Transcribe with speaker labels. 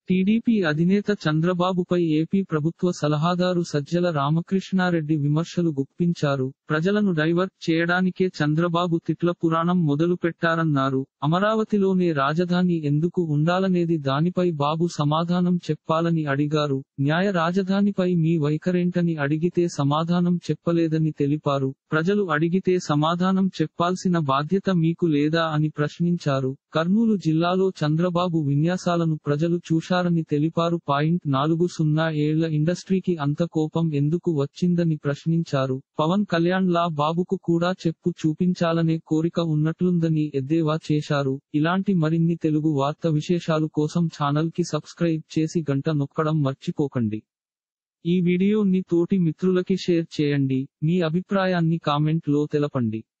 Speaker 1: TDP అధినేత చంద్రబాబుపై AP ప్రభుత్వ సలహాదారు సజ్జల రామకృష్ణారెడ్డి విమర్శలు గుప్పించారు ప్రజలను డైవర్ట్ చేయడానికే చంద్రబాబు తిట్ల పురాణం మొదలు పెట్టారన్నారు అమరావతిలోనే రాజధాని ఎందుకు ఉండాలనేది దానిపై బాబు సమాధానం చెప్పాలని అడిగారు న్యాయ రాజధానిపై మీ వైఖరేంటని అడిగితే సమాధానం చెప్పలేదని తెలిపారు ప్రజలు అడిగితే సమాధానం చెప్పాల్సిన బాధ్యత మీకు లేదా అని ప్రశ్నించారు కర్నూలు జిల్లాలో చంద్రబాబు విన్యాసాలను ప్రజలు చూశారని తెలిపారు పాయింట్ నాలుగు సున్నా ఏళ్ల ఇండస్ట్రీకి అంత కోపం ఎందుకు వచ్చిందని ప్రశ్నించారు పవన్ కళ్యాణ్ లా బాబుకు కూడా చెప్పు చూపించాలనే కోరిక ఉన్నట్లుందని ఎద్దేవా చేశారు ఇలాంటి మరిన్ని తెలుగు వార్త విశేషాలు కోసం ఛానల్ కి సబ్స్క్రైబ్ చేసి గంట నొక్కడం మర్చిపోకండి ఈ వీడియోని తోటి మిత్రులకి షేర్ చేయండి మీ అభిప్రాయాన్ని కామెంట్ లో తెలపండి